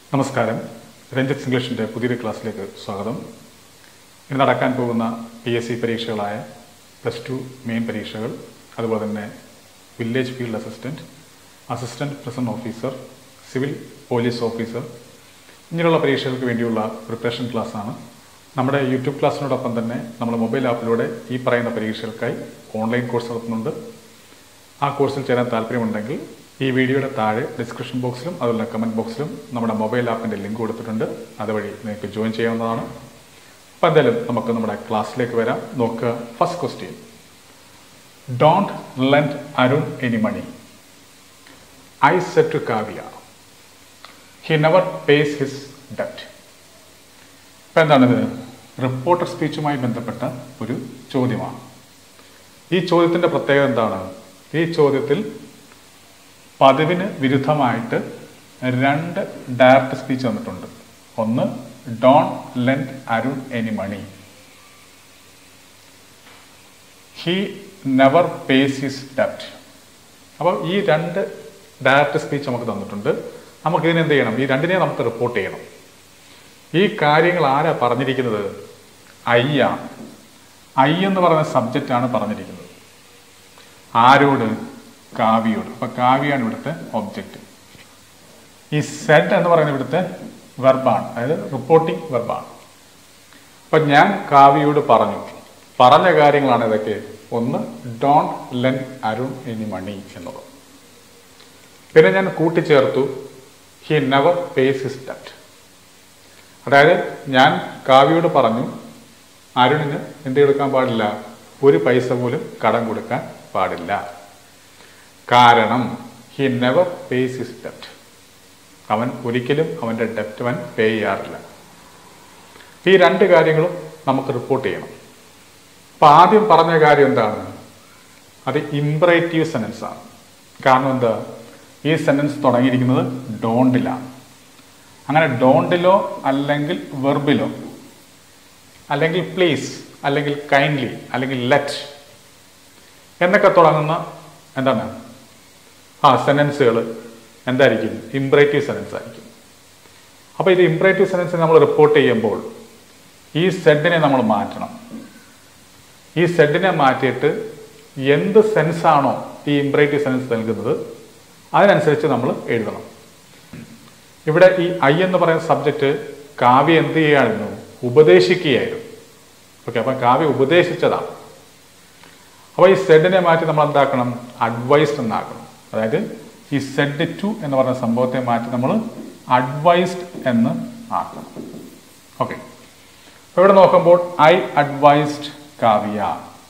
നമസ്കാരം രഞ്ജിത്ത് ഇംഗ്ലീഷിൻ്റെ പുതിയൊരു ക്ലാസ്സിലേക്ക് സ്വാഗതം ഇനി നടക്കാൻ പോകുന്ന പി എസ് സി പരീക്ഷകളായ പ്ലസ് ടു മെയിൻ പരീക്ഷകൾ അതുപോലെ തന്നെ village field assistant assistant prison officer civil police officer ഇങ്ങനെയുള്ള പരീക്ഷകൾക്ക് വേണ്ടിയുള്ള പ്രിപ്പറേഷൻ ക്ലാസ്സാണ് നമ്മുടെ യൂട്യൂബ് ക്ലാസ്സിനോടൊപ്പം തന്നെ നമ്മൾ മൊബൈൽ ആപ്പിലൂടെ ഈ പറയുന്ന പരീക്ഷകൾക്കായി ഓൺലൈൻ കോഴ്സ് നടത്തുന്നുണ്ട് ആ കോഴ്സിൽ ചേരാൻ താല്പര്യമുണ്ടെങ്കിൽ ഈ വീഡിയോയുടെ താഴെ ഡിസ്ക്രിപ്ഷൻ ബോക്സിലും അതുപോലെ കമൻറ്റ് ബോക്സിലും നമ്മുടെ മൊബൈൽ ആപ്പിൻ്റെ ലിങ്ക് കൊടുത്തിട്ടുണ്ട് അതുവഴി നിങ്ങൾക്ക് ജോയിൻ ചെയ്യാവുന്നതാണ് അപ്പം എന്തായാലും നമുക്ക് നമ്മുടെ ക്ലാസ്സിലേക്ക് വരാം നോക്കുക first question don't lend Arun any money I said to Kavya he never pays his debt ഇപ്പം എന്താണിത് റിപ്പോർട്ടർ സ്പീച്ചുമായി ബന്ധപ്പെട്ട ഒരു ചോദ്യമാണ് ഈ ചോദ്യത്തിൻ്റെ പ്രത്യേകത എന്താണ് ഈ ചോദ്യത്തിൽ പതിവിന് വിരുദ്ധമായിട്ട് രണ്ട് ഡയറക്റ്റ് സ്പീച്ച് വന്നിട്ടുണ്ട് ഒന്ന് don't lend Arun any money he never pays his ഡെപ്റ്റ് അപ്പോൾ ഈ രണ്ട് ഡയറക്റ്റ് സ്പീച്ച് നമുക്ക് തന്നിട്ടുണ്ട് നമുക്ക് ഇതിനെ എന്ത് ചെയ്യണം ഈ രണ്ടിനെ നമുക്ക് റിപ്പോർട്ട് ചെയ്യണം ഈ കാര്യങ്ങൾ ആരാ പറഞ്ഞിരിക്കുന്നത് ഐ ആണ് ഐ എന്ന് പറയുന്ന സബ്ജക്റ്റാണ് പറഞ്ഞിരിക്കുന്നത് ആരോട് കാവ്യയോട് അപ്പൊ കാവ്യാണ് ഇവിടുത്തെ ഒബ്ജക്റ്റ് ഈ സെഡ് എന്ന് പറയുന്ന ഇവിടുത്തെ വെർബാണ് അതായത് റിപ്പോർട്ടിംഗ് വെർബാണ് അപ്പൊ ഞാൻ കാവ്യയോട് പറഞ്ഞു പറഞ്ഞ കാര്യങ്ങളാണ് ഇതൊക്കെ ഒന്ന് don't lend Arun any money എന്നുള്ളത് പിന്നെ ഞാൻ കൂട്ടിച്ചേർത്തു he never pays his debt അതായത് ഞാൻ കാവ്യയോട് പറഞ്ഞു അരുണിന് എന്ത് കൊടുക്കാൻ പാടില്ല ഒരു പൈസ പോലും കടം കൊടുക്കാൻ പാടില്ല കാരണം ഹി നെവർ പേസ് ഹിസ് ഡെപ്റ്റ് അവൻ ഒരിക്കലും അവൻ്റെ ഡെപ്റ്റ് അവൻ പേ ചെയ്യാറില്ല ഈ രണ്ട് കാര്യങ്ങളും നമുക്ക് റിപ്പോർട്ട് ചെയ്യണം അപ്പം ആദ്യം പറഞ്ഞ കാര്യം എന്താണ് അത് ഇംപ്രേറ്റീവ് സെനൻസ് ആണ് കാരണം എന്താ ഈ സെനൻസ് തുടങ്ങിയിരിക്കുന്നത് ഡോണ്ടിലാണ് അങ്ങനെ ഡോണ്ടിലോ അല്ലെങ്കിൽ വെർബിലോ അല്ലെങ്കിൽ പ്ലീസ് അല്ലെങ്കിൽ കൈൻഡ്ലി അല്ലെങ്കിൽ ലെറ്റ് എന്നൊക്കെ തുടങ്ങുന്ന എന്താണ് ആ സെനൻസുകൾ എന്തായിരിക്കും ഇംപ്രേറ്റീവ് സെനൻസ് ആയിരിക്കും അപ്പോൾ ഇത് ഇംപ്രേറ്റീവ് സെനൻസ് നമ്മൾ റിപ്പോർട്ട് ചെയ്യുമ്പോൾ ഈ സെഡിനെ നമ്മൾ മാറ്റണം ഈ സെഡിനെ മാറ്റിയിട്ട് എന്ത് സെൻസാണോ ഈ ഇംപ്രേറ്റീവ് സെനൻസ് നൽകുന്നത് അതിനനുസരിച്ച് നമ്മൾ എഴുതണം ഇവിടെ ഈ ഐ എന്ന് പറയുന്ന സബ്ജക്റ്റ് കാവ്യ എന്ത് ചെയ്യുകയായിരുന്നു ഉപദേശിക്കുകയായിരുന്നു ഓക്കെ അപ്പം കാവ്യ ഉപദേശിച്ചതാണ് അപ്പോൾ ഈ സെഡിനെ മാറ്റി നമ്മൾ എന്താക്കണം അഡ്വൈസ്ഡ് എന്നാക്കണം അതായത് ഈ സെഡ് ടു എന്ന് പറഞ്ഞ സംഭവത്തെ മാറ്റി നമ്മൾ അഡ്വൈസ്ഡ് എന്ന് ആക്കണം ഓക്കെ അപ്പോൾ ഇവിടെ നോക്കുമ്പോൾ I advised Kavya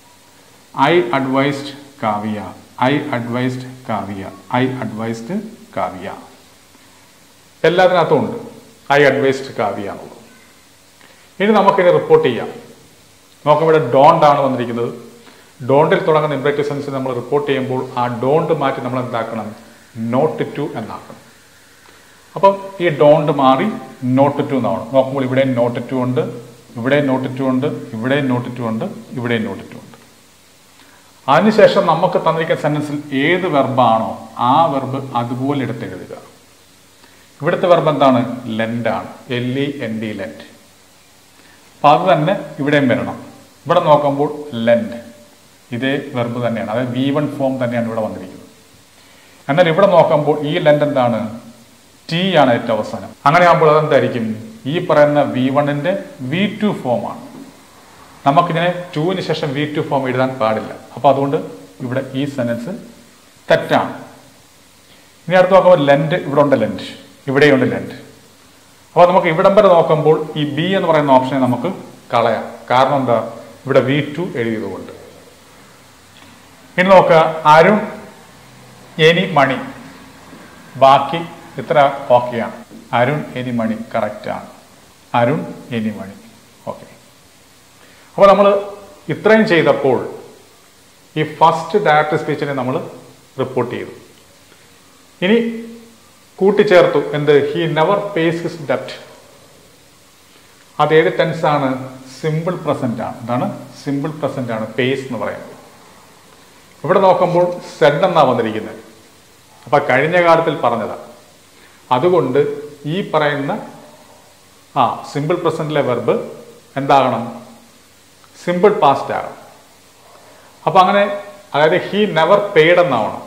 I advised Kavya I advised Kavya I advised Kavya എല്ലാത്തിനകത്തും ഉണ്ട് ഐ അഡ്വൈസ്ഡ് കാവ്യ എന്നുള്ളത് ഇനി നമുക്കിനി റിപ്പോർട്ട് ചെയ്യാം നോക്കുമ്പോൾ ഇവിടെ ഡോണ്ട് ആണ് വന്നിരിക്കുന്നത് ഡോണ്ടിൽ തുടങ്ങുന്ന ഇംപ്രേറ്റീവ് സെൻസ് നമ്മൾ റിപ്പോർട്ട് ചെയ്യുമ്പോൾ ആ ഡോണ്ട് മാറ്റി നമ്മൾ എന്താക്കണം നോട്ട് ടു എന്നാക്കണം അപ്പം ഈ ഡോണ്ട് മാറി നോട്ട് ടു എന്നാണ് നോക്കുമ്പോൾ ഇവിടെ നോട്ട് ടു ഉണ്ട് ഇവിടെ നോട്ട് ടു ഉണ്ട് ഇവിടെ നോട്ട് ടു ഉണ്ട് ഇവിടെ നോട്ട് ടു ഉണ്ട് അതിനുശേഷം നമുക്ക് തന്നിരിക്കുന്ന സെൻറ്റൻസിൽ ഏത് വെർബാണോ ആ വെർബ് അതുപോലെ എടുത്ത് എഴുതുക ഇവിടുത്തെ വെർബ് എന്താണ് ലെൻഡാണ് L E N D lend അപ്പം അത് തന്നെ ഇവിടെയും വരണം ഇവിടെ നോക്കുമ്പോൾ ലെൻഡ് ഇതേ വെർബ് തന്നെയാണ് അതായത് വി വൺ ഫോം തന്നെയാണ് ഇവിടെ വന്നിരിക്കുന്നത് എന്നാൽ ഇവിടെ നോക്കുമ്പോൾ ഈ ലെൻഡ് എന്താണ് ടി ആണ് ഏറ്റവും അവസാനം അങ്ങനെ ആകുമ്പോൾ അതെന്തായിരിക്കും ഈ പറയുന്ന വി വണ്ണിന്റെ വി ടു ഫോമാണ് നമുക്കിങ്ങനെ ടുവിന് ശേഷം വി ടു ഫോം എഴുതാൻ പാടില്ല അപ്പോൾ അതുകൊണ്ട് ഇവിടെ ഈ സെൻറ്റൻസ് തെറ്റാണ് ഇനി അടുത്ത് നോക്കുമ്പോൾ ലെൻഡ് ഇവിടെ ഉണ്ട് ലെൻഡ് ഇവിടെയുണ്ട് ലെൻഡ് അപ്പോൾ നമുക്ക് ഇവിടം വരെ നോക്കുമ്പോൾ ഈ ബി എന്ന് പറയുന്ന ഓപ്ഷനെ നമുക്ക് കളയാം കാരണം എന്താ ഇവിടെ വി ടു എഴുതിയതുകൊണ്ട് ഇനി നോക്കുക അരുൺ എനി മണി ബാക്കി ഇത്ര ഓക്കെയാണ് അരുൺ എനി മണി കറക്റ്റാണ് അരുൺ എനി മണി ഓക്കെ അപ്പോൾ നമ്മൾ ഇത്രയും ചെയ്തപ്പോൾ ഈ ഫസ്റ്റ് ഡയറക്റ്റ് സ്പീച്ചിനെ നമ്മൾ റിപ്പോർട്ട് ചെയ്തു ഇനി കൂട്ടിച്ചേർത്തു എന്ത് ഹി നെവർ പേസ് ഹിസ് ഡെപ്റ്റ് അത് ഏത് ടെൻസ് ആണ് സിമ്പിൾ പ്രസന്റ് ആണ് എന്താണ് സിമ്പിൾ പ്രസന്റ് ആണ് പേസ് എന്ന് പറയുന്നത് ഇവിടെ നോക്കുമ്പോൾ സെഡ് എന്നാ വന്നിരിക്കുന്നത് അപ്പൊ കഴിഞ്ഞ കാലത്തിൽ പറഞ്ഞതാ അതുകൊണ്ട് ഈ പറയുന്ന ആ സിമ്പിൾ പ്രസന്റിലെ വെർബ് എന്താകണം സിമ്പിൾ പാസ്റ്റ് ആകണം അപ്പൊ അങ്ങനെ അതായത് ഹി നെവർ പെയ്ഡ് എന്നാവണം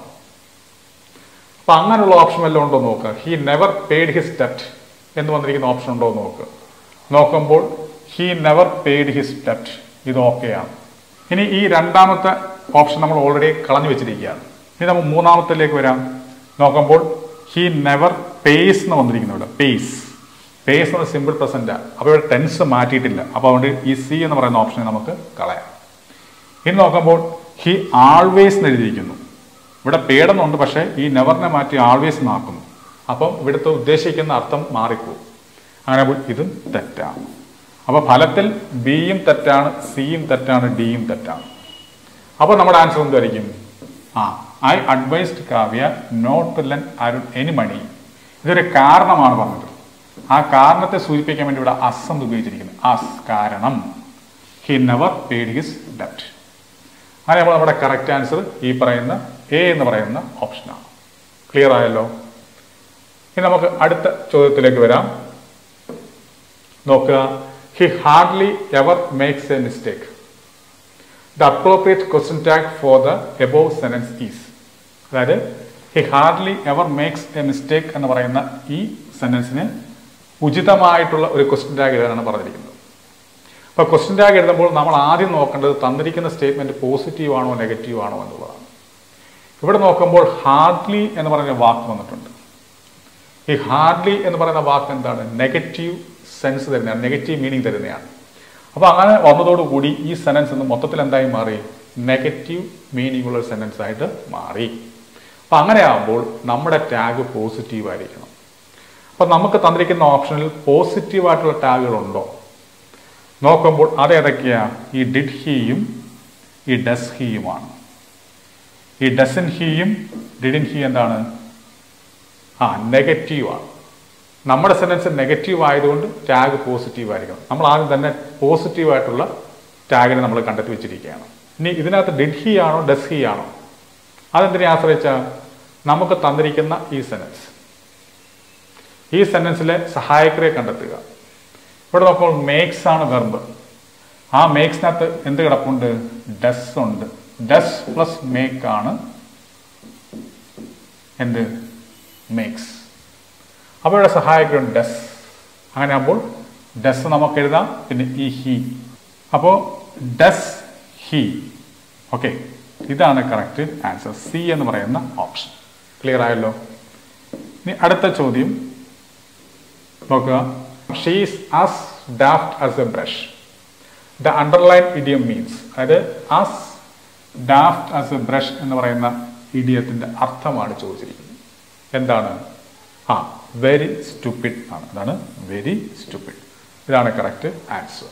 അപ്പൊ അങ്ങനെയുള്ള ഓപ്ഷൻ വല്ലതും ഉണ്ടോ എന്ന് നോക്കുക he never paid his debt എന്ന് വന്നിരിക്കുന്ന ഓപ്ഷൻ ഉണ്ടോ എന്ന് നോക്കുക നോക്കുമ്പോൾ he never paid his debt ഇത് ഓക്കെയാണ് ഇനി ഈ രണ്ടാമത്തെ ഓപ്ഷൻ നമ്മൾ ഓൾറെഡി കളഞ്ഞു വെച്ചിരിക്കുകയാണ് ഇനി നമ്മൾ മൂന്നാമത്തിലേക്ക് വരാം നോക്കുമ്പോൾ ഹി നെവർ പേസ് എന്ന് വന്നിരിക്കുന്നു ഇവിടെ പേസ് പേസ് എന്ന സിമ്പിൾ പ്രസന്റ് അപ്പോൾ ഇവിടെ ടെൻസ് മാറ്റിയിട്ടില്ല അപ്പോൾ അതുകൊണ്ട് ഈ സി എന്ന് പറയുന്ന ഓപ്ഷനെ നമുക്ക് കളയാം ഇനി നോക്കുമ്പോൾ ഹി ആൾവേസ് എന്ന് എഴുതിയിരിക്കുന്നു ഇവിടെ പേടെന്നുണ്ട് പക്ഷേ ഈ നെവറിനെ മാറ്റി ആൾവേസ് എന്നാക്കുന്നു അപ്പം ഇവിടുത്തെ ഉദ്ദേശിക്കുന്ന അർത്ഥം മാറിപ്പോകും അങ്ങനെ ആകുമ്പോൾ ഇതും തെറ്റാണ് അപ്പോൾ ഫലത്തിൽ ബിയും തെറ്റാണ് സിയും തെറ്റാണ് ഡിയും തെറ്റാണ് അപ്പോൾ നമ്മുടെ ആൻസർ എന്തായിരിക്കും ആ I advised Kavya not to lend Arun any money ഇതൊരു കാരണമാണ് പറഞ്ഞത് ആ കാരണത്തെ സൂചിപ്പിക്കാൻ വേണ്ടി ഇവിടെ അസ് എന്ന് ഉപയോഗിച്ചിരിക്കുന്നത് അസ് കാരണം he never paid his debt അങ്ങനെ അപ്പോൾ നമ്മുടെ കറക്റ്റ് ആൻസർ ഈ പറയുന്ന എ എന്ന് പറയുന്ന ഓപ്ഷനാണ് ക്ലിയർ ആയല്ലോ ഇനി നമുക്ക് അടുത്ത ചോദ്യത്തിലേക്ക് വരാം നോക്കുക he hardly ever makes a mistake the appropriate question tag for the above sentence is അതായത് he hardly ever makes a mistake എന്ന് പറയുന്ന ഈ സെനൻസിന് ഉചിതമായിട്ടുള്ള ഒരു ക്വസ്റ്റ്യൻ ടാഗ് എഴുതാനാണ് പറഞ്ഞിരിക്കുന്നത് അപ്പോൾ ക്വസ്റ്റ്യൻ ടാഗ് എഴുതുമ്പോൾ നമ്മൾ ആദ്യം നോക്കേണ്ടത് തന്നിരിക്കുന്ന സ്റ്റേറ്റ്മെന്റ് പോസിറ്റീവ് ആണോ നെഗറ്റീവ് ആണോ എന്നുള്ളതാണ് ഇവിടെ നോക്കുമ്പോൾ ഹാർഡ്ലി എന്ന് പറയുന്ന വാക്ക് വന്നിട്ടുണ്ട് ഈ ഹാർഡ്ലി എന്ന് പറയുന്ന വാക്ക് എന്താണ് നെഗറ്റീവ് സെൻസ് തരുന്നതാണ് നെഗറ്റീവ് മീനിങ് തരുന്നതാണ് അപ്പോൾ അങ്ങനെ വന്നതോടുകൂടി ഈ സെനൻസ് എന്ന് മൊത്തത്തിൽ എന്തായി മാറി നെഗറ്റീവ് മീനിങ് ഉള്ള സെനൻസ് ആയിട്ട് മാറി അപ്പം അങ്ങനെ ആകുമ്പോൾ നമ്മുടെ ടാഗ് പോസിറ്റീവ് ആയിരിക്കണം അപ്പം നമുക്ക് തന്നിരിക്കുന്ന ഓപ്ഷനിൽ പോസിറ്റീവ് ആയിട്ടുള്ള ടാഗുകളുണ്ടോ നോക്കുമ്പോൾ അതേതൊക്കെയാ ഈ ഡിഡ് ഹീയും ഈ ഡസ് ഹീയുമാണ് ഈ ഡസൻ ഹീയും ഡിഡിൻ ഹീ എന്താണ് ആ നെഗറ്റീവ് ആണ് നമ്മുടെ സെൻറ്റൻസ് നെഗറ്റീവ് ആയതുകൊണ്ട് ടാഗ് പോസിറ്റീവ് ആയിരിക്കണം നമ്മൾ ആദ്യം തന്നെ പോസിറ്റീവ് ആയിട്ടുള്ള ടാഗിനെ നമ്മൾ കണ്ടെത്തി വെച്ചിരിക്കുകയാണ് ഇനി ഇതിനകത്ത് ഡിഡ് ഹി ആണോ ഡസ് ഹി ആണോ അതെന്തിനെ ആശ്രയിച്ചാൽ നമുക്ക് തന്നിരിക്കുന്ന ഈ സെൻറ്റൻസ് ഈ സെൻറ്റൻസിലെ സഹായകരെ കണ്ടെത്തുക ഇവിടെ നോക്കുമ്പോൾ മേക്സ് ആണ് വെർബ് ആ മേക്സിനകത്ത് എന്ത് കിടപ്പുണ്ട് ഡസ് ഉണ്ട് ഡസ് പ്ലസ് മേക്ക് ആണ് എന്ത് മേക്സ് അപ്പോൾ ഇവിടെ സഹായിക്കുന്നുണ്ട് ഡസ് അങ്ങനെ ആകുമ്പോൾ ഡസ് നമുക്ക് എഴുതാം പിന്നെ ഈ ഹി അപ്പോൾ ഡസ് ഹി ഓക്കെ ഇതാണ് കറക്റ്റ് ആൻസർ സി എന്ന് പറയുന്ന ഓപ്ഷൻ ക്ലിയർ ആയല്ലോ ഇനി അടുത്ത ചോദ്യം നോക്കുക she's as daft as a brush the underline idiom means അതായത് as daft as a brush എന്ന് പറയുന്ന ഇഡിയത്തിന്റെ അർത്ഥമാണ് ചോദിച്ചിരിക്കുന്നത് എന്താണ് ആ വെരി സ്റ്റുപ്പിഡ് ആണ് അതാണ് വെരി സ്റ്റുപ്പിഡ് ഇതാണ് കറക്റ്റ് ആൻസർ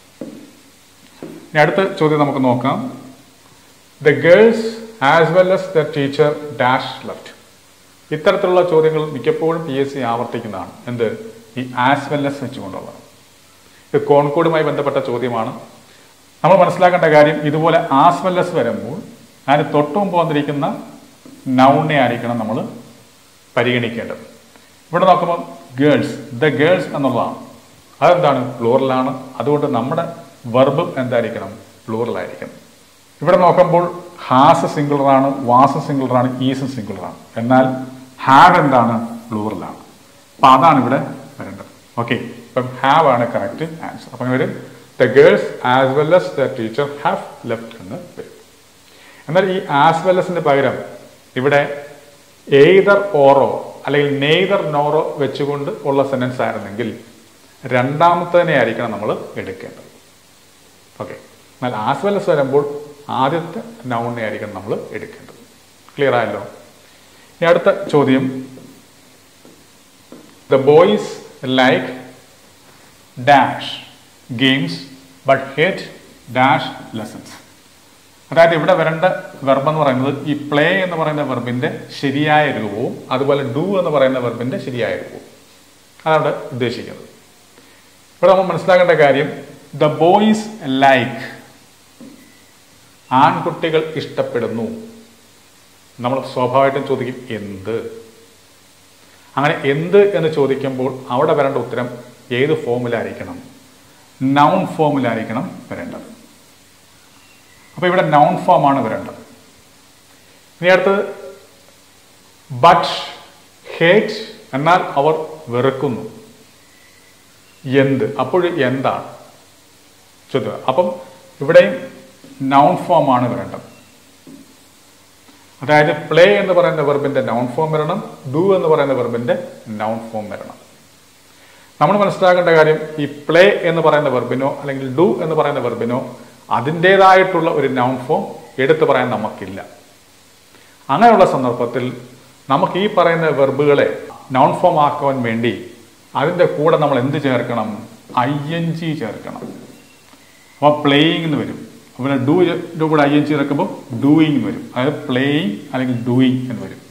ഇനി അടുത്ത ചോദ്യം നമുക്ക് നോക്കാം the girls as well as the teacher dash left ഇത്തരത്തിലുള്ള ചോദ്യങ്ങൾ മിക്കപ്പോഴും പി എസ് സി ആവർത്തിക്കുന്നതാണ് എന്ത് ഈ ആസ് വെൽ എസ് വെച്ചുകൊണ്ടുള്ളത് ഇത് കോൺകോഡുമായി ബന്ധപ്പെട്ട ചോദ്യമാണ് നമ്മൾ മനസ്സിലാക്കേണ്ട കാര്യം ഇതുപോലെ ആസ് വെൽ എസ് വരുമ്പോൾ അതിന് തൊട്ടു മുമ്പ് വന്നിരിക്കുന്ന നൗണിനെ ആയിരിക്കണം നമ്മൾ പരിഗണിക്കേണ്ടത് ഇവിടെ നോക്കുമ്പോൾ ഗേൾസ് ദ ഗേൾസ് എന്നുള്ളതാണ് അതെന്താണ് പ്ലൂറലാണ് അതുകൊണ്ട് നമ്മുടെ വെർബും എന്തായിരിക്കണം പ്ലൂറലായിരിക്കണം ഇവിടെ നോക്കുമ്പോൾ ഹാസ് സിംഗുലറാണ് വാസ് സിംഗുലറാണ് ഈസ് സിംഗുലറാണ് എന്നാൽ ഹാവ് എന്താണ് പ്ലൂറലാണ് അപ്പം അതാണ് ഇവിടെ വരേണ്ടത് ഓക്കെ ഇപ്പം ഹാവ് ആണ് കറക്റ്റ് ആൻസർ അപ്പം വരും the girls as well as the teacher have left എന്ന് വരും എന്നാൽ ഈ ആസ് വെൽ എസിന് പകരം ഇവിടെ എയ്തർ ഓറോ അല്ലെങ്കിൽ നെയ്തർ നോറോ വെച്ചുകൊണ്ട് ഉള്ള സെന്റൻസ് ആയിരുന്നെങ്കിൽ രണ്ടാമത്തതിനെ ആയിരിക്കണം നമ്മൾ എടുക്കേണ്ടത് ഓക്കെ എന്നാൽ ആസ് വെൽ എസ് വരുമ്പോൾ ആദ്യത്തെ നൗണിനെ ആയിരിക്കണം നമ്മൾ എടുക്കേണ്ടത് ക്ലിയർ ആയല്ലോ ഇനി അടുത്ത ചോദ്യം the boys like dash games but hate dash lessons അതായത് ഇവിടെ വരേണ്ട വെർബ് എന്ന് പറയുന്നത് ഈ പ്ലേ എന്ന് പറയുന്ന വെർബിന്റെ ശരിയായ രൂപവും അതുപോലെ ഡു എന്ന് പറയുന്ന വെർബിന്റെ ശരിയായ രൂപവും അതാണ് ഉദ്ദേശിക്കുന്നത് ഇവിടെ നമ്മൾ മനസ്സിലാക്കേണ്ട കാര്യം ദ ബോയ്സ് ലൈക്ക് ആൺകുട്ടികൾ ഇഷ്ടപ്പെടുന്നു നമ്മൾ സ്വാഭാവികമായിട്ടും ചോദിക്കും എന്ത് അങ്ങനെ എന്ത് എന്ന് ചോദിക്കുമ്പോൾ അവിടെ വരേണ്ട ഉത്തരം ഏത് ഫോമിലായിരിക്കണം നൗൺ ഫോമിലായിരിക്കണം വരേണ്ടത് അപ്പോൾ ഇവിടെ നൗൺ ഫോമാണ് വരേണ്ടത് ഇനി അടുത്തത് ബട്ട് ഹേറ്റ് എന്നാൽ അവർ വെറുക്കുന്നു എന്ത് അപ്പോൾ എന്താണ് ചോദ്യം അപ്പം ഇവിടെയും നൗൺ ഫോമാണ് വരേണ്ടത് അതായത് പ്ലേ എന്ന് പറയുന്ന വെർബിന്റെ നൗൺ ഫോം വരണം ഡു എന്ന് പറയുന്ന വെർബിന്റെ നൗൺ ഫോം വരണം നമ്മൾ മനസ്സിലാക്കേണ്ട കാര്യം ഈ പ്ലേ എന്ന് പറയുന്ന വെർബിനോ അല്ലെങ്കിൽ ഡു എന്ന് പറയുന്ന വെർബിനോ അതിൻ്റെതായിട്ടുള്ള ഒരു നൗൺ ഫോം എടുത്തു പറയാൻ നമുക്കില്ല അങ്ങനെയുള്ള സന്ദർഭത്തിൽ നമുക്ക് ഈ പറയുന്ന വെർബുകളെ നൗൺ ഫോം ആക്കുവാൻ വേണ്ടി അതിൻ്റെ കൂടെ നമ്മൾ എന്ത് ചേർക്കണം ഐ എൻ ജി ചേർക്കണം അപ്പോൾ പ്ലേയിങ് എന്ന് വരും അതുപോലെ ഡു കൂടെ ഐ എൻ ജി ചേർക്കുമ്പോൾ ഡൂയിങ് എന്ന് വരും അതായത് പ്ലേയിങ് അല്ലെങ്കിൽ ഡൂയിങ് എന്ന് വരും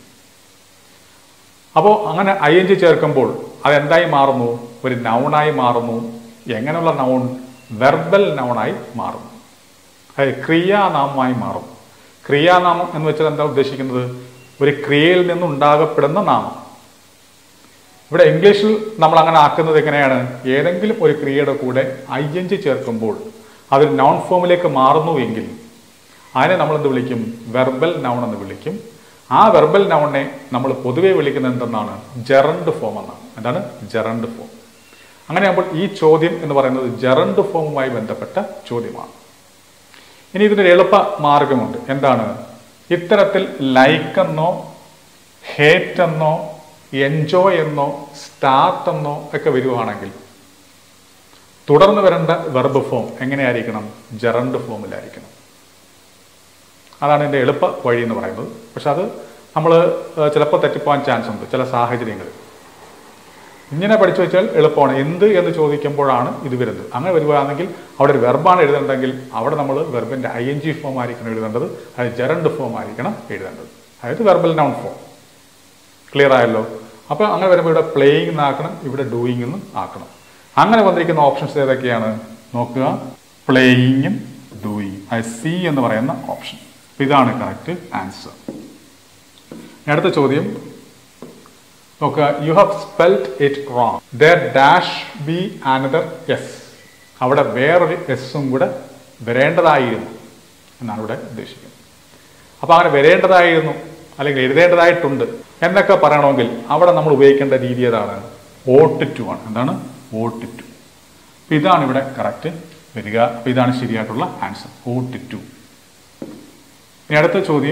അപ്പോൾ അങ്ങനെ ഐ എൻ ജി ചേർക്കുമ്പോൾ അതെന്തായി മാറുന്നു ഒരു നൗണായി മാറുന്നു എങ്ങനെയുള്ള നൗൺ വെർബൽ നൗണായി മാറുന്നു അതായത് ക്രിയാനാമമായി മാറും ക്രിയാനാമം എന്ന് വെച്ചാൽ എന്താ ഉദ്ദേശിക്കുന്നത് ഒരു ക്രിയയിൽ നിന്നുണ്ടാകപ്പെടുന്ന നാമം ഇവിടെ ഇംഗ്ലീഷിൽ നമ്മൾ അങ്ങനെ ആക്കുന്നത് എങ്ങനെയാണ് ഏതെങ്കിലും ഒരു ക്രിയയുടെ കൂടെ ഐ എൻ ജി ചേർക്കുമ്പോൾ അത് നോൺ ഫോമിലേക്ക് മാറുന്നു എങ്കിൽ അതിനെ നമ്മൾ എന്ത് വിളിക്കും വെർബൽ നൗൺ എന്ന് വിളിക്കും ആ വെർബൽ നൗണിനെ നമ്മൾ പൊതുവെ വിളിക്കുന്നത് എന്തെന്നാണ് ജെറണ്ട് ഫോം എന്നാണ് എന്താണ് ജെറണ്ട് ഫോം അങ്ങനെയാകുമ്പോൾ ഈ ചോദ്യം എന്ന് പറയുന്നത് ജെറണ്ട് ഫോമുമായി ബന്ധപ്പെട്ട ചോദ്യമാണ് ഇനി ഇതിനൊരു എളുപ്പ മാർഗമുണ്ട് എന്താണ് ഇത്തരത്തിൽ ലൈക്ക് എന്നോ ഹേറ്റ് എന്നോ എൻജോയ് എന്നോ സ്റ്റാർട്ട് എന്നോ ഒക്കെ വരുവാണെങ്കിൽ തുടർന്ന് വരേണ്ട വെർബ് ഫോം എങ്ങനെയായിരിക്കണം ജെറണ്ട് ഫോമിലായിരിക്കണം അതാണ് എൻ്റെ എളുപ്പ വഴി എന്ന് പറയുന്നത് പക്ഷെ അത് നമ്മൾ ചിലപ്പോൾ തെറ്റിപ്പോകാൻ ചാൻസ് ഉണ്ട് ചില സാഹചര്യങ്ങളിൽ ഇങ്ങനെ പഠിച്ചു വെച്ചാൽ എളുപ്പമാണ് എന്ത് എന്ന് ചോദിക്കുമ്പോഴാണ് ഇത് വരുന്നത് അങ്ങനെ വരുവാണെങ്കിൽ അവിടെ ഒരു വെർബാണ് എഴുതേണ്ടെങ്കിൽ അവിടെ നമ്മൾ വെർബിന്റെ ഐ എൻ ജി ഫോം ആയിരിക്കണം എഴുതേണ്ടത് അതായത് ജെറണ്ട് ഫോം ആയിരിക്കണം എഴുതേണ്ടത് അതായത് വെർബൽ നൗൺ ഫോം ക്ലിയർ ആയല്ലോ അപ്പോൾ അങ്ങനെ വരുമ്പോൾ ഇവിടെ പ്ലേയിങ് എന്നാക്കണം ഇവിടെ ഡൂയിങ് എന്ന് ആക്കണം അങ്ങനെ വന്നിരിക്കുന്ന ഓപ്ഷൻസ് ഏതൊക്കെയാണ് നോക്കുക പ്ലേയിങ്ങും ഡൂയിങ് അത് സി എന്ന് പറയുന്ന ഓപ്ഷൻ അപ്പോൾ ഇതാണ് കറക്റ്റ് ആൻസർ അടുത്ത ചോദ്യം നോക്കുക you have spelt it wrong there dash be another S അവിടെ വേറൊരു എസ്സും കൂടെ വരേണ്ടതായിരുന്നു എന്നാണ് ഇവിടെ ഉദ്ദേശിക്കുന്നത് അപ്പോൾ അങ്ങനെ വരേണ്ടതായിരുന്നു അല്ലെങ്കിൽ എഴുതേണ്ടതായിട്ടുണ്ട് എന്നൊക്കെ പറയണമെങ്കിൽ അവിടെ നമ്മൾ ഉപയോഗിക്കേണ്ട രീതി ഏതാണ് ഓട്ട് ടു ആണ് എന്താണ് ഓട്ട് ടു അപ്പം ഇതാണ് ഇവിടെ കറക്റ്റ് വരിക അപ്പം ഇതാണ് ശരിയായിട്ടുള്ള ആൻസർ ഓട്ട് ടു ഇനി അടുത്ത ചോദ്യം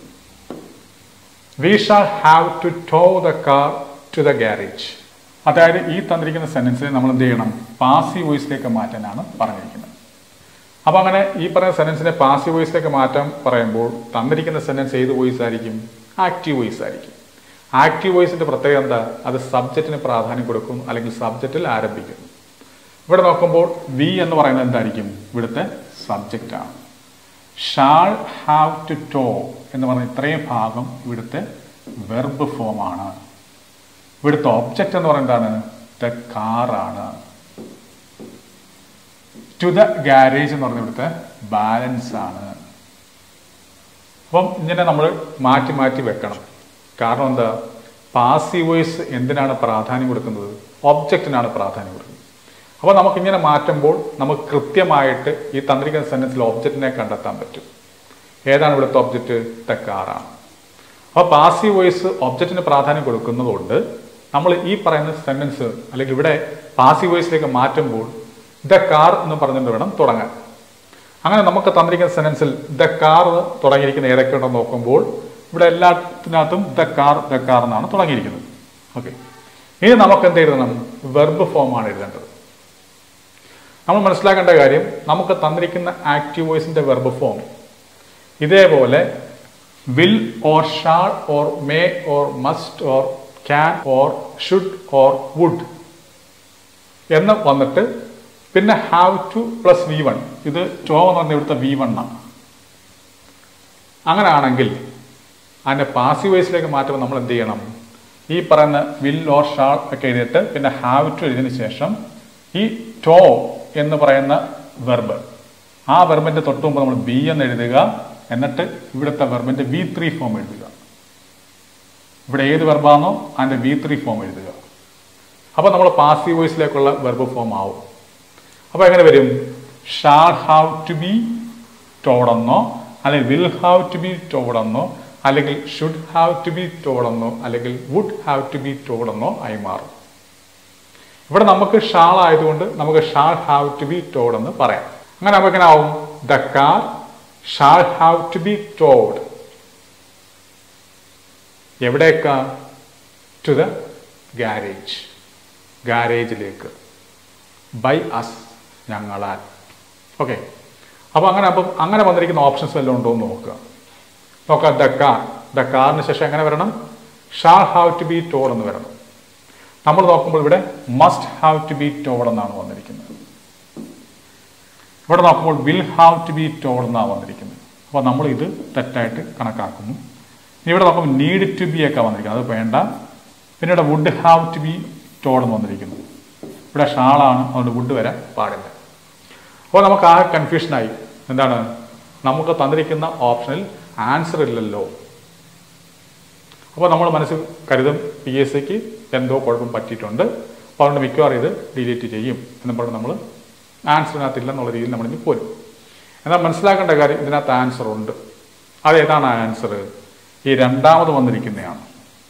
we shall have to tow the car to the garage അതായത് ഈ തന്നിരിക്കുന്ന സെന്റൻസിനെ നമ്മൾ എന്ത് ചെയ്യണം പാസീവ് വോയിസിലേക്ക് മാറ്റാനാണ് പറഞ്ഞിരിക്കുന്നത് അപ്പോൾ അങ്ങനെ ഈ പറയുന്ന സെന്റൻസിനെ പാസീവ് വോയിസിലേക്ക് മാറ്റാൻ പറയുമ്പോൾ തന്നിരിക്കുന്ന സെന്റൻസ് ഏത് വോയിസ് ആയിരിക്കും ആക്റ്റീവ് വോയിസ് ആയിരിക്കും ആക്റ്റീവ് വോയിസിന്റെ പ്രത്യേകത എന്താ അത് സബ്ജക്റ്റിന് പ്രാധാന്യം കൊടുക്കുന്നു അല്ലെങ്കിൽ സബ്ജക്റ്റിൽ ആരംഭിക്കുന്നു ഇവിടെ നോക്കുമ്പോൾ വി എന്ന് പറയുന്നത് എന്തായിരിക്കും ഇവിടുത്തെ സബ്ജക്റ്റ് ആണ് ഷാൾ ഹാവ് ടു ടോ എന്ന് പറഞ്ഞ ഇത്രയും ഭാഗം ഇവിടുത്തെ വെർബ് ഫോമാണ് ഇവിടുത്തെ ഒബ്ജക്റ്റ് എന്ന് പറയുന്നത് എന്താണ് ദ കാറാണ് ടു ദ ഗാരേജ് എന്ന് പറഞ്ഞ ഇവിടുത്തെ ബാലൻസ് ആണ് അപ്പം ഇങ്ങനെ നമ്മൾ മാറ്റി മാറ്റി വെക്കണം കാരണം എന്താ പാസീവ് വോയിസ് എന്തിനാണ് പ്രാധാന്യം കൊടുക്കുന്നത് ഒബ്ജക്റ്റിനാണ് പ്രാധാന്യം കൊടുക്കുന്നത് അപ്പോൾ നമുക്ക് ഇങ്ങനെ മാറ്റുമ്പോൾ നമുക്ക് കൃത്യമായിട്ട് ഈ തന്നിരിക്കുന്ന സെന്റൻസിൽ ഒബ്ജക്റ്റിനെ കണ്ടെത്താൻ പറ്റും ഏതാണ് ഇവിടുത്തെ ഒബ്ജക്റ്റ് ദ കാറാണ് അപ്പോൾ പാസീവ് വോയിസ് ഒബ്ജക്റ്റിന് പ്രാധാന്യം കൊടുക്കുന്നതുകൊണ്ട് നമ്മൾ ഈ പറയുന്ന സെന്റൻസ് അല്ലെങ്കിൽ ഇവിടെ പാസീവ് വോയിസിലേക്ക് മാറ്റുമ്പോൾ ദ കാർ എന്ന് പറഞ്ഞുകൊണ്ട് വേണം തുടങ്ങാൻ അങ്ങനെ നമുക്ക് തന്നിരിക്കുന്ന സെന്റൻസിൽ ദ കാർ തുടങ്ങിയിരിക്കുന്ന ഏതൊക്കെ ഉണ്ടെന്ന് നോക്കുമ്പോൾ ഇവിടെ എല്ലാത്തിനകത്തും ദ കാർ ദ കാർ എന്നാണ് തുടങ്ങിയിരിക്കുന്നത് ഓക്കെ ഇനി നമുക്ക് എന്ത് എഴുതണം വെർബ് ഫോമാണ് എഴുതേണ്ടത് നമ്മൾ മനസ്സിലാക്കേണ്ട കാര്യം നമുക്ക് തന്നിരിക്കുന്ന ആക്റ്റീവ് വോയിസിന്റെ വെർബ് ഫോം ഇതേപോലെ will or shall or may or must or can or should or would എന്ന് വന്നിട്ട് പിന്നെ have to plus V one ഇത് ടോ എന്ന് പറഞ്ഞ ഇവിടുത്തെ വി വൺ ആണ് അങ്ങനെ ആണെങ്കിൽ അതിന്റെ പാസീവ് വോയിസിലേക്ക് മാറ്റുമ്പോൾ നമ്മൾ എന്ത് ചെയ്യണം ഈ പറയുന്ന വിൽ ഓർ ഷാൾ ഒക്കെ എഴുതിയിട്ട് പിന്നെ ഹാവ് ടു എഴുതിയതിന് ശേഷം ഈ ടോ എന്ന് പറയുന്ന വെർബ് ആ വെർബിന്റെ തൊട്ട് മുമ്പ് നമ്മൾ ബി എന്ന് എഴുതുക എന്നിട്ട് ഇവിടുത്തെ വെർബിന്റെ വി ത്രീ ഫോം എഴുതുക ഇവിടെ ഏത് വെർബാണോ അതിൻ്റെ വി ത്രീ ഫോം എഴുതുക അപ്പോൾ നമ്മൾ പാസീവ് വോയിസിലേക്കുള്ള വെർബ് ഫോം ആവും അപ്പോൾ എങ്ങനെ വരും ഷാൾ ഹാവ് ടു ബി ടോടെന്നോ അല്ലെങ്കിൽ വിൽ ഹാവ് ടു ബി ടോടെന്നോ അല്ലെങ്കിൽ ഷുഡ് ഹാവ് ടു ബി ടോടെന്നോ അല്ലെങ്കിൽ വുഡ് ഹാവ് ടു ബി ടോടെന്നോ ആയി മാറും ഇവിടെ നമുക്ക് ഷാൾ ആയതുകൊണ്ട് നമുക്ക് shall have to be towed എന്ന് പറയാം അങ്ങനെ നമുക്ക് എങ്ങനെ ആവും the car shall have to be towed എവിടേക്കാ ടു ദ ഗാരേജ് ഗാരേജിലേക്ക് ബൈ അസ് ഞങ്ങളാൽ ഓക്കെ അപ്പോൾ അങ്ങനെ അപ്പം അങ്ങനെ വന്നിരിക്കുന്ന ഓപ്ഷൻസ് വല്ലതും ഉണ്ടോ എന്ന് നോക്കുക നോക്കാം ദ കാർ ദ കാറിന് ശേഷം എങ്ങനെ വരണം shall have to be towed എന്ന് വരണം നമ്മൾ നോക്കുമ്പോൾ ഇവിടെ must have to be towed എന്നാണ് വന്നിരിക്കുന്നത് ഇവിടെ നോക്കുമ്പോൾ will have to be towed എന്നാണ് വന്നിരിക്കുന്നത് അപ്പോൾ നമ്മൾ ഇത് തെറ്റായിട്ട് കണക്കാക്കുന്നു ഇനി ഇവിടെ നോക്കുമ്പോൾ നീഡ് ടു ബി ഒക്കെ വന്നിരിക്കുന്നത് അത് വേണ്ട പിന്നെ ഇവിടെ would have to be towed എന്ന് വന്നിരിക്കുന്നു ഇവിടെ ഷാളാണ് അതുകൊണ്ട് വുഡ് വരാൻ പാടില്ല അപ്പോൾ നമുക്ക് ആ കൺഫ്യൂഷനായി എന്താണ് നമുക്ക് തന്നിരിക്കുന്ന ഓപ്ഷനിൽ ആൻസർ ഇല്ലല്ലോ അപ്പോൾ നമ്മൾ മനസ്സിൽ കരുതും പി എസ് സിക്ക് എന്തോ കുഴപ്പം പറ്റിയിട്ടുണ്ട് അപ്പോൾ അതുകൊണ്ട് മിക്കവാറും ഇത് ഡിലീറ്റ് ചെയ്യും എന്ന് പറഞ്ഞ് നമ്മൾ ആൻസറിനകത്ത് ഇല്ലെന്നുള്ള രീതിയിൽ നമ്മൾ ഇനി പോരും എന്നാൽ മനസ്സിലാക്കേണ്ട കാര്യം ഇതിനകത്ത് ആൻസർ ഉണ്ട് അത് ഏതാണ് ആൻസർ ഈ രണ്ടാമത് വന്നിരിക്കുന്നതാണ്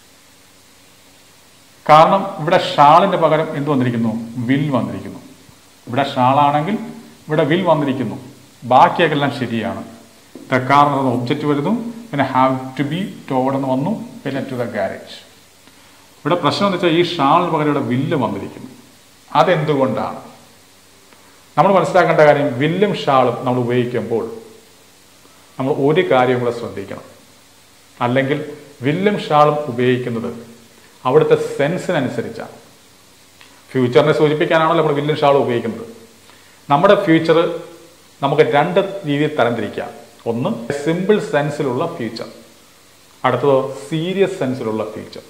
കാരണം ഇവിടെ ഷാളിന്റെ പകരം എന്ത് വന്നിരിക്കുന്നു വിൽ വന്നിരിക്കുന്നു ഇവിടെ ഷാളാണെങ്കിൽ ഇവിടെ വിൽ വന്നിരിക്കുന്നു ബാക്കിയൊക്കെ എല്ലാം ശരിയാണ് ദ കാർ എന്ന ഒബ്ജക്റ്റ് വരുന്നു പിന്നെ ഹാവ് ടു ബി ടോഡ് എന്ന് വന്നു പിന്നെ ടു ദ ഗാരേജ് ഇവിടെ പ്രശ്നം എന്ന് വെച്ചാൽ ഈ ഷാളിന് പകരം ഇവിടെ വില്ല് വന്നിരിക്കുന്നു അതെന്തുകൊണ്ടാണ് നമ്മൾ മനസ്സിലാക്കേണ്ട കാര്യം വില്ലും ഷാളും നമ്മൾ ഉപയോഗിക്കുമ്പോൾ നമ്മൾ ഒരു കാര്യം കൂടെ ശ്രദ്ധിക്കണം അല്ലെങ്കിൽ വില്ലും ഷാളും ഉപയോഗിക്കുന്നത് അവിടുത്തെ സെൻസിനനുസരിച്ചാണ് ഫ്യൂച്ചറിനെ സൂചിപ്പിക്കാനാണല്ലോ നമ്മൾ വില്ലും ഷാളും ഉപയോഗിക്കുന്നത് നമ്മുടെ ഫ്യൂച്ചർ നമുക്ക് രണ്ട് രീതിയിൽ തരംതിരിക്കാം ഒന്ന് സിമ്പിൾ സെൻസിലുള്ള ഫ്യൂച്ചർ അടുത്തതോ സീരിയസ് സെൻസിലുള്ള ഫ്യൂച്ചർ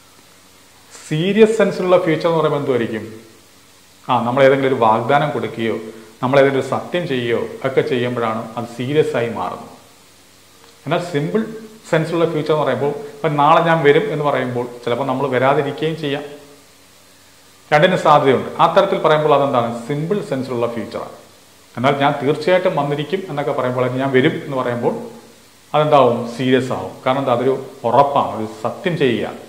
സീരിയസ് സെൻസിലുള്ള ഫ്യൂച്ചർ എന്ന് പറയുമ്പോൾ എന്തുമായിരിക്കും ആ നമ്മൾ ഏതെങ്കിലും ഒരു വാഗ്ദാനം കൊടുക്കുകയോ നമ്മൾ ഏതെങ്കിലും ഒരു സത്യം ചെയ്യുകയോ ഒക്കെ ചെയ്യുമ്പോഴാണ് അത് സീരിയസ് ആയി മാറുന്നത് എന്നാൽ സിമ്പിൾ സെൻസിലുള്ള ഫ്യൂച്ചർ എന്ന് പറയുമ്പോൾ ഇപ്പം നാളെ ഞാൻ വരും എന്ന് പറയുമ്പോൾ ചിലപ്പോൾ നമ്മൾ വരാതിരിക്കുകയും ചെയ്യാം രണ്ടിനും സാധ്യതയുണ്ട് ആ തരത്തിൽ പറയുമ്പോൾ അതെന്താണ് സിമ്പിൾ സെൻസിലുള്ള ഫ്യൂച്ചറാണ് എന്നാൽ ഞാൻ തീർച്ചയായിട്ടും വന്നിരിക്കും എന്നൊക്കെ പറയുമ്പോൾ അല്ലെങ്കിൽ ഞാൻ വരും എന്ന് പറയുമ്പോൾ അതെന്താവും സീരിയസ് ആവും കാരണം എന്താ അതൊരു ഉറപ്പാണ് ഒരു സത്യം ചെയ്യുകയാണ്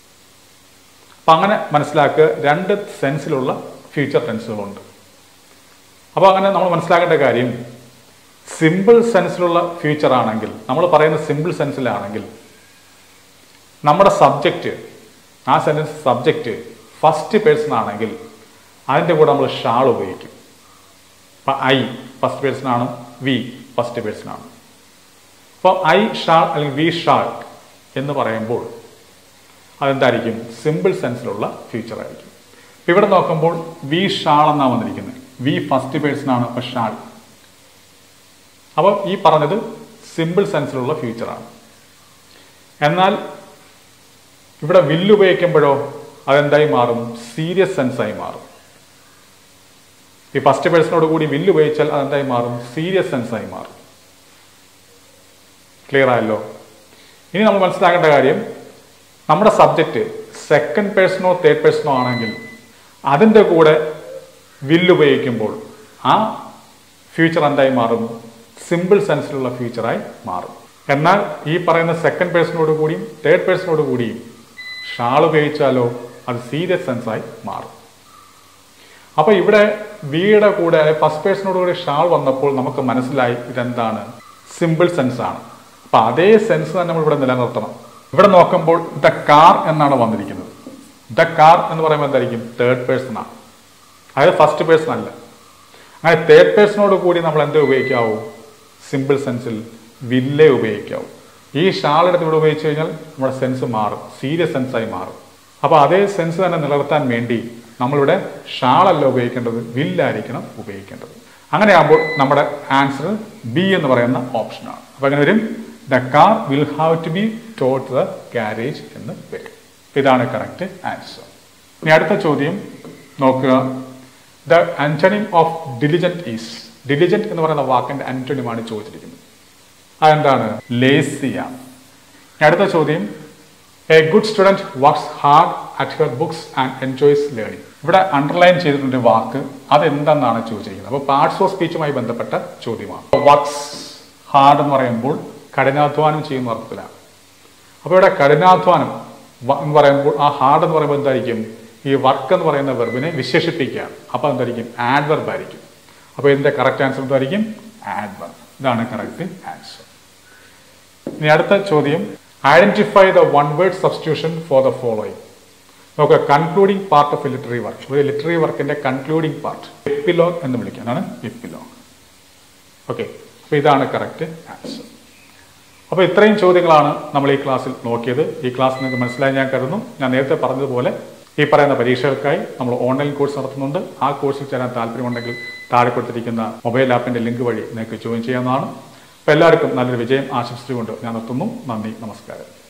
അപ്പം അങ്ങനെ മനസ്സിലാക്കുക രണ്ട് സെൻസിലുള്ള ഫ്യൂച്ചർ ടെൻസുകളുണ്ട് അപ്പോൾ അങ്ങനെ നമ്മൾ മനസ്സിലാക്കേണ്ട കാര്യം സിമ്പിൾ സെൻസിലുള്ള ഫ്യൂച്ചർ ആണെങ്കിൽ നമ്മൾ പറയുന്ന സിമ്പിൾ സെൻസിലാണെങ്കിൽ നമ്മുടെ സബ്ജക്റ്റ് ആ സെൻറ്റൻസ് സബ്ജക്റ്റ് ഫസ്റ്റ് പേഴ്സൺ ആണെങ്കിൽ അതിൻ്റെ കൂടെ നമ്മൾ ഷാൾ ഉപയോഗിക്കും അപ്പം ഐ ഫസ്റ്റ് പേഴ്സൺ ആണ് വി ഫസ്റ്റ് പേഴ്സൺ ആണ് അപ്പോൾ ഐ ഷാൾ അല്ലെങ്കിൽ വി ഷാൾ എന്ന് പറയുമ്പോൾ അതെന്തായിരിക്കും സിമ്പിൾ സെൻസിലുള്ള ഫ്യൂച്ചർ ആയിരിക്കും ഇപ്പം ഇവിടെ നോക്കുമ്പോൾ വി ഷാൾ എന്നാണ് വന്നിരിക്കുന്നത് വി ഫസ്റ്റ് പേഴ്സൺ ആണ് അപ്പോൾ ഷാൾ അപ്പോൾ ഈ പറഞ്ഞത് സിമ്പിൾ സെൻസിലുള്ള ഫ്യൂച്ചറാണ് എന്നാൽ ഇവിടെ വില്ല് ഉപയോഗിക്കുമ്പോഴോ അതെന്തായി മാറും സീരിയസ് സെൻസായി മാറും ഈ ഫസ്റ്റ് പേഴ്സണോട് കൂടി വില്ല് ഉപയോഗിച്ചാൽ അതെന്തായി മാറും സീരിയസ് സെൻസായി മാറും ക്ലിയർ ആയല്ലോ ഇനി നമ്മൾ മനസ്സിലാക്കേണ്ട കാര്യം നമ്മുടെ സബ്ജക്റ്റ് സെക്കൻഡ് പേഴ്സണോ തേർഡ് പേഴ്സണോ ആണെങ്കിൽ അതിൻ്റെ കൂടെ വില്ല് ഉപയോഗിക്കുമ്പോൾ ആ ഫ്യൂച്ചർ എന്തായി മാറും സിമ്പിൾ സെൻസിലുള്ള ഫ്യൂച്ചറായി മാറും എന്നാൽ ഈ പറയുന്ന സെക്കൻഡ് പേഴ്സണോട് കൂടിയും തേർഡ് പേഴ്സണോട് കൂടിയും ഷാൾ ഉപയോഗിച്ചാലോ അത് സീരിയസ് സെൻസായി മാറും അപ്പൊ ഇവിടെ വിയുടെ കൂടെ ഫസ്റ്റ് പേഴ്സണോട് കൂടി ഷാൾ വന്നപ്പോൾ നമുക്ക് മനസ്സിലായി ഇതെന്താണ് സിമ്പിൾ സെൻസ് ആണ് അപ്പൊ അതേ സെൻസ് തന്നെ നമ്മൾ ഇവിടെ നിലനിർത്തണം ഇവിടെ നോക്കുമ്പോൾ ദ കാർ എന്നാണ് വന്നിരിക്കുന്നത് ദ കാർ എന്ന് പറയുമ്പോൾ എന്തായിരിക്കും തേർഡ് പേഴ്സൺ ആണ് അതായത് ഫസ്റ്റ് പേഴ്സൺ അല്ല അങ്ങനെ തേർഡ് പേഴ്സണോട് കൂടി നമ്മൾ എന്താ ഉപയോഗിക്കാവൂ സിമ്പിൾ സെൻസിൽ വില്ലേ ഉപയോഗിക്കാവൂ ഈ ഷാൾ എടുത്ത് ഇവിടെ ഉപയോഗിച്ച് കഴിഞ്ഞാൽ നമ്മുടെ സെൻസ് മാറും സീരിയസ് സെൻസായി മാറും അപ്പോൾ അതേ സെൻസ് തന്നെ നിലനിർത്താൻ വേണ്ടി നമ്മളിവിടെ ഷാളല്ല ഉപയോഗിക്കേണ്ടത് വില്ലായിരിക്കണം ഉപയോഗിക്കേണ്ടത് അങ്ങനെയാകുമ്പോൾ നമ്മുടെ ആൻസർ ബി എന്ന് പറയുന്ന ഓപ്ഷനാണ് അപ്പോൾ അങ്ങനെ വരും the car will have to be towed the garage എന്ന് വരും ഇതാണ് കറക്റ്റ് ആൻസർ ഇനി അടുത്ത ചോദ്യം നോക്കുക the antonym of diligent is diligent എന്ന് പറയുന്ന വാക്കിന്റെ ആന്റണിമാണ് ചോദിച്ചിരിക്കുന്നത് അതെന്താണ് ലേസിയാണ് ഇനി അടുത്ത ചോദ്യം a good student works hard at her books and enjoys learning ഇവിടെ അണ്ടർലൈൻ ചെയ്തിട്ടുണ്ട് വാക്ക് അതെന്തെന്നാണ് ചോദിച്ചിരിക്കുന്നത് അപ്പോൾ പാർട്സ് ഓഫ് സ്പീച്ചുമായി ബന്ധപ്പെട്ട ചോദ്യമാണ് വർക്ക്സ് ഹാർഡ് എന്ന് പറയുമ്പോൾ കഠിനാധ്വാനം ചെയ്യുന്ന അർത്ഥത്തിലാണ് അപ്പോൾ ഇവിടെ കഠിനാധ്വാനം വ- എന്ന് പറയുമ്പോൾ ആ ഹാർഡ് എന്ന് പറയുമ്പോൾ എന്തായിരിക്കും ഈ വർക്ക് എന്ന് പറയുന്ന വെർബിനെ വിശേഷിപ്പിക്കുകയാണ് അപ്പോൾ എന്തായിരിക്കും ആഡ്വർബ് ആയിരിക്കും അപ്പോൾ ഇതിന്റെ കറക്റ്റ് ആൻസർ എന്തായിരിക്കും ആഡ്വർബ് ഇതാണ് കറക്റ്റ് ആൻസർ ഇനി അടുത്ത ചോദ്യം identify the one word substitution for the following നോക്കുക concluding part of a literary work ഒരു ലിറ്റററി വർക്കിന്റെ കൺക്ലൂഡിംഗ് പാർട്ട് എപ്പിലോഗ് എന്ന് വിളിക്കുന്നതാണ് എപ്പിലോഗ് ഓക്കെ അപ്പോൾ ഇതാണ് കറക്റ്റ് ആൻസർ അപ്പോൾ ഇത്രയും ചോദ്യങ്ങളാണ് നമ്മൾ ഈ ക്ലാസ്സിൽ നോക്കിയത് ഈ ക്ലാസ് നിങ്ങൾക്ക് മനസ്സിലായി ഞാൻ കരുതുന്നു ഞാൻ നേരത്തെ പറഞ്ഞതുപോലെ ഈ പറയുന്ന പരീക്ഷകൾക്കായി നമ്മൾ ഓൺലൈൻ കോഴ്സ് നടത്തുന്നുണ്ട് ആ കോഴ്സിൽ ചേരാൻ താല്പര്യമുണ്ടെങ്കിൽ താഴെ കൊടുത്തിരിക്കുന്ന മൊബൈൽ ആപ്പിന്റെ ലിങ്ക് വഴി നിങ്ങൾക്ക് ജോയിൻ ചെയ്യാവുന്നതാണ് അപ്പോൾ എല്ലാവർക്കും നല്ലൊരു വിജയം ആശംസിച്ചുകൊണ്ട് ഞാൻ നിർത്തുന്നു നന്ദി നമസ്കാരം